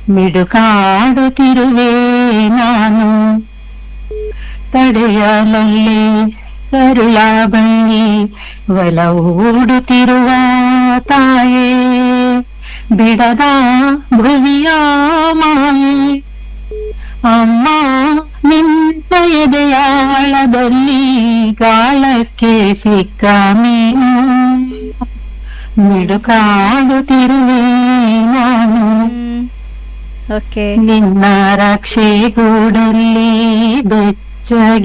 ಮಿಡುಕಾಡುತ್ತಿರುವೆ ನಾನು ತಡೆಯಲಲ್ಲಿ ಕರುಳ ಬಳ್ಳಿ ಒಲವೂಡುತ್ತಿರುವ ತಾಯೇ ಬಿಡದ ಭುವಿಯ ಮಾಯೆ ಅಮ್ಮ ನಿನ್ನ ಎದೆಯಾಳದಲ್ಲಿ ಗಾಳಕ್ಕೆ ಸಿಕ್ಕ ಮೀನು ಮಿಡುಕಾಡುತ್ತಿರುವೆ ನಾನು ಓಕೆ ನಿನ್ನ ರಕ್ಷೆ ಗೂಡಲ್ಲಿ ಬೆಚ್ಚಗೆ